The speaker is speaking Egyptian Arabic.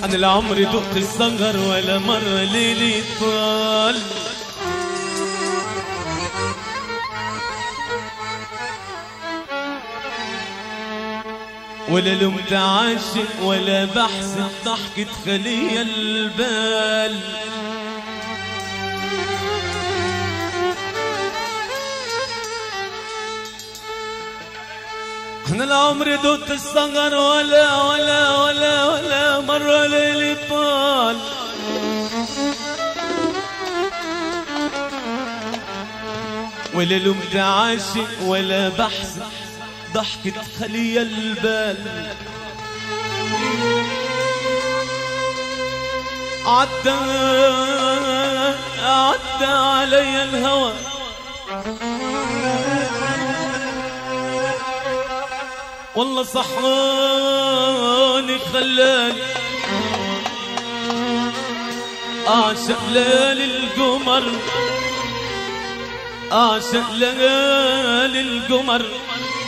عن العمر دقت الصغر ولا مرة ليلي طال ولا لومت عاشق ولا بحسب ضحكة خلي البال انا العمر دوت الصغر ولا ولا ولا ولا مرة ليلي طال ولا لومت عاشق ولا بحسب ضحكة خلي البال عدى عدى علي الهوى والله صحاني خلاني أعشق ليالي القمر أعشق ليالي القمر